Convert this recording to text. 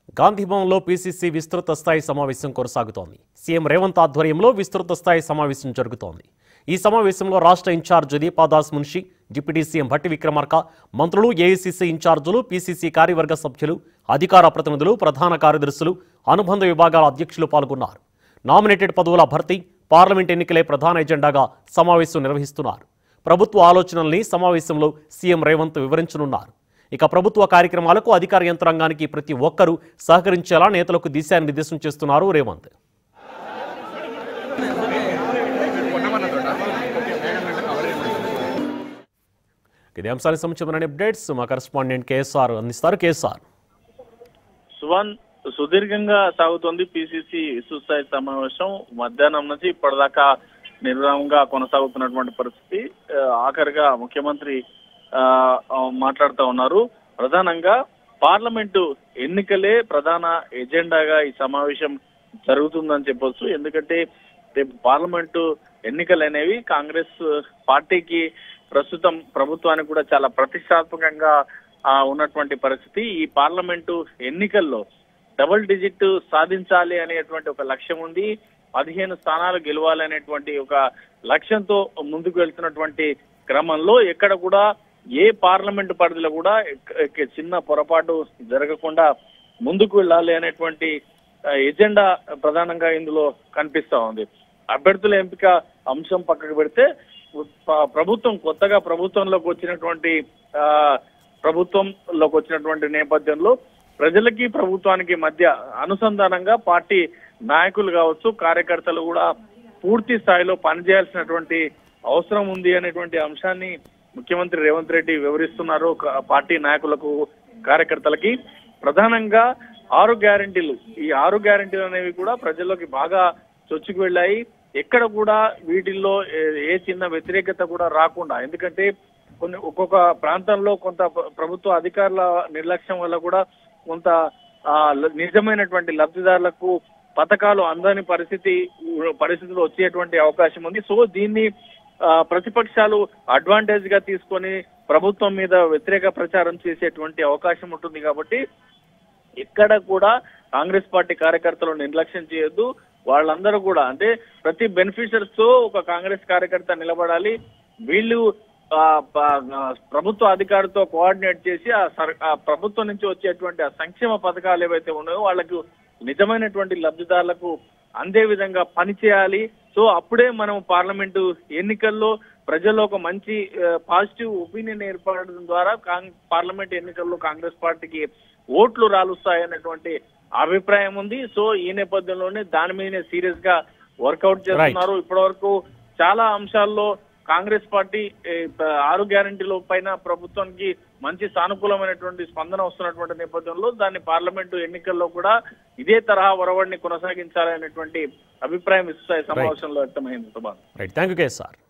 గాంధీభవన్లో PCC విస్తృత స్థాయి సమావేశం కొనసాగుతోంది సీఎం రేవంత్ ఆధ్వర్యంలో విస్తృత స్థాయి సమావేశం జరుగుతోంది ఈ సమావేశంలో రాష్ట్ర incharge Deepa Das Munshi deputy CM Bhatti Vikramarka మంత్రులు ఏఐసీసీ ఇన్ఛార్జీలు పీసీసీ కార్యవర్గ సభ్యులు అధికార ప్రతినిధులు ప్రధాన కార్యదర్శులు అనుబంధ విభాగాల అధ్యక్షులు పాల్గొన్నారు నామినేటెడ్ పదవుల భర్తీ పార్లమెంట్ ఎన్నికలే ప్రధాన ఎజెండాగా సమావేశం నిర్వహిస్తున్నారు ప్రభుత్వ ఆలోచనల్ని సమావేశంలో సీఎం రేవంత్ వివరించనున్నారు ఇక ప్రభుత్వ కార్యక్రమాలకు అధికార యంత్రాంగానికి ప్రతి ఒక్కరూ సహకరించేలా నేతలకు దిశానిర్దేశం చేస్తున్నారు రేవంత్ ఇదే అంశానికి సంబంధించిన అప్డేట్స్ మా కరెస్పాండెంట్ కేఎస్ఆర్ అందిస్తారు కేఎస్ఆర్ సువన్ సుదీర్ఘంగా సాగుతోంది పిసిసి విశ్వస్థాయి సమావేశం మధ్యాహ్నం నుంచి ఇప్పటిదాకా నిర్వహంగా కొనసాగుతున్నటువంటి పరిస్థితి ఆ, ఆఖరిగా ముఖ్యమంత్రి ఆ, ఆ, మాట్లాడుతూ ఉన్నారు ప్రధానంగా పార్లమెంటు ఎన్నికలే ప్రధాన ఎజెండాగా ఈ సమావేశం జరుగుతుందని చెప్పొచ్చు ఎందుకంటే రేపు పార్లమెంటు ఎన్నికలు అనేవి కాంగ్రెస్ పార్టీకి ప్రస్తుతం ప్రభుత్వానికి కూడా చాలా ప్రతిష్టాత్మకంగా ఆ, ఉన్నటువంటి పరిస్థితి ఈ పార్లమెంటు ఎన్నికల్లో డబుల్ డిజిట్ సాధించాలి అనేటువంటి ఒక లక్ష్యం ఉంది పదిహేను స్థానాలు గెలవాలి అనేటువంటి ఒక లక్ష్యంతో ముందుకు వెళ్తున్నటువంటి క్రమంలో ఎక్కడ కూడా ఏ పార్లమెంటు పరిధిలో కూడా ఎక్క- ఎక్క- చిన్న పొరపాటు జరగకుండా ముందుకు వెళ్ళాలి అనేటువంటి ఆ, ఎజెండా ప్రధానంగా ఇందులో కనిపిస్తా ఉంది అభ్యర్థుల ఎంపిక అంశం పక్కకు పెడితే ప- ప్రభుత్వం కొత్తగా ప్రభుత్వంలోకి వచ్చినటువంటి ఆ, ప్రభుత్వంలోకి వచ్చినటువంటి నేపథ్యంలో ప్రజలకి ప్రభుత్వానికి మధ్య అనుసంధానంగా పార్టీ నాయకులు కావచ్చు కార్యకర్తలు కూడా పూర్తి స్థాయిలో పనిచేయాల్సినటువంటి అవసరం ఉంది అనేటువంటి అంశాన్ని ముఖ్యమంత్రి రేవంత్ రెడ్డి వివరిస్తున్నారు క- పార్టీ నాయకులకు కార్యకర్తలకి ప్రధానంగా ఆరు గ్యారంటీలు ఈ ఆరు గ్యారంటీలు అనేవి కూడా ప్రజల్లోకి బాగా చొచ్చుకు వెళ్ళాయి ఎక్కడ కూడా వీటిల్లో ఏ- ఏ చిన్న వ్యతిరేకత కూడా రాకుండా ఎందుకంటే కొన్ని ఒక్కొక్క ప్రాంతంలో కొంత ప్ర- ప్రభుత్వ అధికారుల నిర్లక్ష్యం వల్ల కూడా కొంత ఆ, ల- నిజమైనటువంటి లబ్ధిదారులకు పథకాలు అందని పరిస్థితి పరిస్థితులు వచ్చేటువంటి అవకాశం ఉంది సో దీన్ని ఆ, ప్రతిపక్షాలు అడ్వాంటేజ్ గా తీసుకొని ప్రభుత్వం మీద వ్యతిరేక ప్రచారం చేసేటువంటి అవకాశం ఉంటుంది కాబట్టి ఎక్కడ కూడా కాంగ్రెస్ పార్టీ కార్యకర్తలు నిర్లక్ష్యం చేయొద్దు వాళ్ళందరూ కూడా అంటే ప్రతి బెనిఫిషియర్స్ తో ఒక కాంగ్రెస్ కార్యకర్త నిలబడాలి వీళ్ళు ఆ, ప- ప్రభుత్వ అధికారితో కోఆర్డినేట్ చేసి ఆ సర్- ఆ ప్రభుత్వం నుంచి వచ్చేటువంటి ఆ సంక్షేమ పథకాలు ఏవైతే ఉన్నాయో వాళ్ళకు నిజమైనటువంటి లబ్ధిదారులకు అందే విధంగా పనిచేయాలి సో అప్పుడే మనం పార్లమెంటు ఎన్నికల్లో ప్రజల్లో ఒక మంచి పాజిటివ్ ఒపీనియన్ ఏర్పడడం ద్వారా కాంగ్- పార్లమెంట్ ఎన్నికల్లో కాంగ్రెస్ పార్టీకి ఓట్లు రాలుస్తాయనేటువంటి అభిప్రాయం ఉంది సో ఈ నేపథ్యంలోనే దాని మీదనే సీరియస్ గా వర్కౌట్ చేస్తున్నారు ఇప్పటి వరకు చాలా అంశాల్లో కాంగ్రెస్ పార్టీ ఏ, ప- ఆరు గ్యారంటీల పైన ప్రభుత్వానికి మంచి సానుకూలమైనటువంటి స్పందన వస్తున్నటువంటి నేపథ్యంలో దాన్ని పార్లమెంటు ఎన్నికల్లో కూడా ఇదే తరహా ఒరవడిని కొనసాగించాలనేటువంటి అభిప్రాయం ఇస్తాయి సమావేశంలో వ్యక్తమైంది Subhan right thank you KSR